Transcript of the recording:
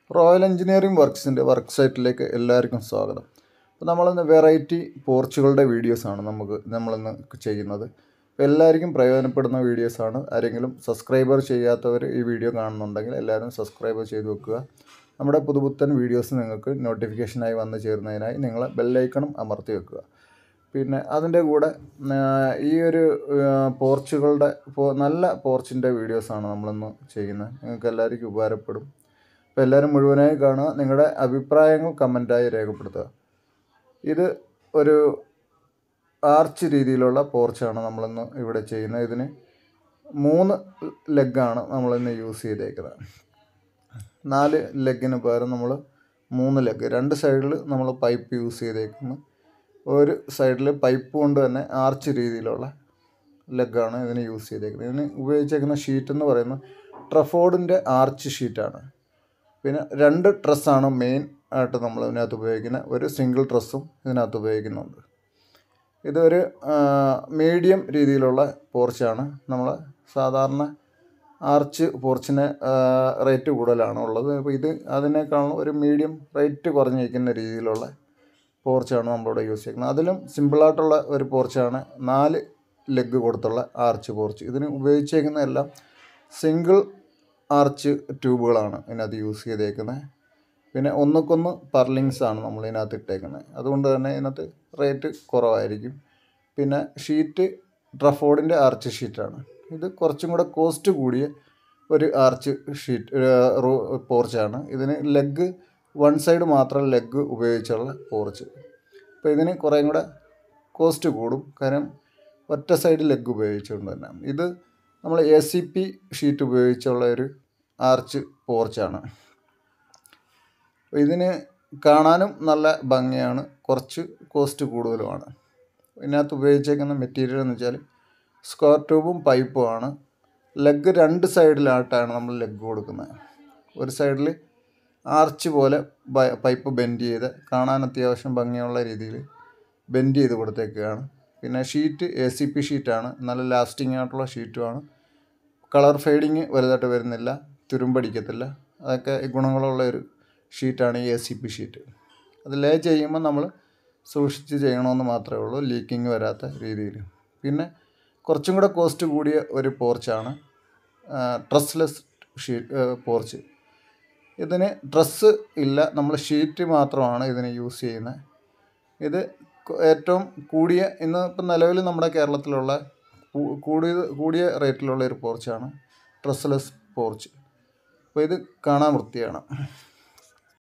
royal engineering വർക്ക്സിൻ്റെ work സൈറ്റിലേക്ക് എല്ലാവർക്കും സ്വാഗതം അപ്പോൾ നമ്മളിന്ന് വെറൈറ്റി പോർച്ചുകളുടെ വീഡിയോസാണ് നമുക്ക് നമ്മളിന്ന് ചെയ്യുന്നത് അപ്പോൾ എല്ലാവർക്കും പ്രയോജനപ്പെടുന്ന വീഡിയോസാണ് ആരെങ്കിലും സബ്സ്ക്രൈബർ ചെയ്യാത്തവർ ഈ വീഡിയോ കാണുന്നുണ്ടെങ്കിൽ എല്ലാവരും സബ്സ്ക്രൈബ് ചെയ്ത് വെക്കുക നമ്മുടെ പുതുപുത്തൻ വീഡിയോസ് നിങ്ങൾക്ക് നോട്ടിഫിക്കേഷനായി വന്നു ചേരുന്നതിനായി നിങ്ങൾ ബെല്ലൈക്കണും അമർത്തി വെക്കുക പിന്നെ അതിൻ്റെ കൂടെ ആ, ഈ ഒരു ആ, പോർച്ചുകളുടെ പോ- നല്ല പോർച്ചിൻ്റെ വീഡിയോസാണ് നമ്മളിന്ന് ചെയ്യുന്നത് നിങ്ങൾക്ക് എല്ലാവർക്കും ഉപകാരപ്പെടും അപ്പോൾ എല്ലാവരും മുഴുവനായി കാണുക നിങ്ങളുടെ അഭിപ്രായങ്ങൾ കമൻറ്റായി രേഖപ്പെടുത്തുക ഇത് ഒരു ആർച്ച് രീതിയിലുള്ള പോർച്ചാണ് നമ്മളിന്ന് ഇവിടെ ചെയ്യുന്നത് ഇതിന് മൂന്ന് ലെഗാണ് നമ്മളിന്ന് യൂസ് ചെയ്തേക്കുന്നത് നാല് ലെഗിന് പകരം നമ്മൾ മൂന്ന് ലെഗ് രണ്ട് സൈഡിൽ നമ്മൾ പൈപ്പ് യൂസ് ചെയ്തേക്കുന്നു ഒരു സൈഡിൽ പൈപ്പ് കൊണ്ട് തന്നെ ആർച്ച് രീതിയിലുള്ള ലെഗാണ് ഇതിന് യൂസ് ചെയ്തേക്കുന്നത് ഇതിന് ഉപയോഗിച്ചേക്കുന്ന ഷീറ്റ് എന്ന് പറയുന്നത് ട്രഫോർഡിൻ്റെ ആർച്ച് ഷീറ്റാണ് പിന്നെ രണ്ട് ട്രസ്സാണ് മെയിൻ ആയിട്ട് നമ്മൾ ഇതിനകത്ത് ഉപയോഗിക്കുന്നത് ഒരു സിംഗിൾ ട്രസ്സും ഇതിനകത്ത് ഉപയോഗിക്കുന്നുണ്ട് ഇതൊരു മീഡിയം രീതിയിലുള്ള പോർച്ചാണ് നമ്മൾ സാധാരണ ആർച്ച് പോർച്ചിന് റേറ്റ് കൂടുതലാണ് ഉള്ളത് അപ്പോൾ ഇത് അതിനേക്കാളും ഒരു മീഡിയം റേറ്റ് കുറഞ്ഞിരിക്കുന്ന രീതിയിലുള്ള പോർച്ചാണ് നമ്മളിവിടെ യൂസ് ചെയ്യുന്നത് അതിലും സിമ്പിളായിട്ടുള്ള ഒരു പോർച്ചാണ് നാല് ലെഗ് കൊടുത്തുള്ള ആർച്ച് പോർച്ച് ഇതിന് ഉപയോഗിച്ചേക്കുന്ന എല്ലാം സിംഗിൾ ആർച്ച് ട്യൂബുകളാണ് ഇതിനകത്ത് യൂസ് ചെയ്തേക്കുന്നത് പിന്നെ ഒന്നുക്കൊന്ന് പർലിങ്സ് ആണ് നമ്മൾ ഇതിനകത്ത് ഇട്ടേക്കുന്നത് അതുകൊണ്ട് തന്നെ ഇതിനകത്ത് റേറ്റ് കുറവായിരിക്കും പിന്നെ ഷീറ്റ് ട്രഫോർഡിൻ്റെ ആർച്ച് ഷീറ്റാണ് ഇത് കുറച്ചും കൂടെ കോസ്റ്റ് കൂടിയ ഒരു ആർച്ച് ഷീറ്റ് പോർച്ചാണ് ഇതിന് ലെഗ് വൺ സൈഡ് മാത്രം ലെഗ് ഉപയോഗിച്ചുള്ള പോർച്ച് അപ്പോൾ ഇതിന് കുറേയും കൂടെ കോസ്റ്റ് കൂടും കാരണം ഒറ്റ സൈഡ് ലെഗ് ഉപയോഗിച്ചുകൊണ്ട് തന്നെ ഇത് നമ്മൾ എ സി പി ഷീറ്റ് ഉപയോഗിച്ചുള്ള ഒരു ആർച്ച് പോർച്ചാണ് അപ്പോൾ ഇതിന് കാണാനും നല്ല ഭംഗിയാണ് കുറച്ച് കോസ്റ്റ് കൂടുതലുമാണ് ഇതിനകത്ത് ഉപയോഗിച്ചേക്കുന്ന മെറ്റീരിയൽ എന്ന് വെച്ചാൽ സ്ക്വയർ ട്യൂബും പൈപ്പുമാണ് ലെഗ് രണ്ട് സൈഡിലായിട്ടാണ് നമ്മൾ ലെഗ് കൊടുക്കുന്നത് ഒരു സൈഡിൽ ആർച്ച് പോലെ ബ- പൈപ്പ് ബെൻഡ് ചെയ്ത് കാണാൻ അത്യാവശ്യം ഭംഗിയുള്ള രീതിയിൽ ബെൻഡ് ചെയ്ത് കൊടുത്തേക്കുകയാണ് പിന്നെ ഷീറ്റ് എ സി പി ഷീറ്റാണ് നല്ല ലാസ്റ്റിംഗ് ആയിട്ടുള്ള ഷീറ്റുമാണ് കളർ ഫെയ്ഡിങ് വലുതായിട്ട് വരുന്നില്ല തുരുമ്പടിക്കത്തില്ല അതൊക്കെ ഗുണങ്ങളുള്ള ഒരു ഷീറ്റാണ് ഈ എ സി പി ഷീറ്റ് അത് ലേ ചെയ്യുമ്പോൾ നമ്മൾ സൂക്ഷിച്ച് ചെയ്യണമെന്ന് മാത്രമേ ഉള്ളൂ ലീക്കിങ് വരാത്ത രീതിയിൽ പിന്നെ കുറച്ചും കൂടെ കോസ്റ്റ് കൂടിയ ഒരു പോർച്ചാണ് ട്രസ്ലെസ് ഷീറ്റ് പോർച്ച് ഇതിന് ഡ്രസ്സ് ഇല്ല നമ്മൾ ഷീറ്റ് മാത്രമാണ് ഇതിന് യൂസ് ചെയ്യുന്നത് ഇത് കു- ഏറ്റവും കൂടിയ ഇന്ന് ഇപ്പം നിലവിൽ നമ്മുടെ കേരളത്തിലുള്ള കൂ- കൂടിയ കൂടിയ റേറ്റിലുള്ള ഒരു പോർച്ചാണ് ഡ്രസ്സ്ലെസ് പോർച്ച് അപ്പോൾ ഇത് കാണാൻ വൃത്തിയാണ്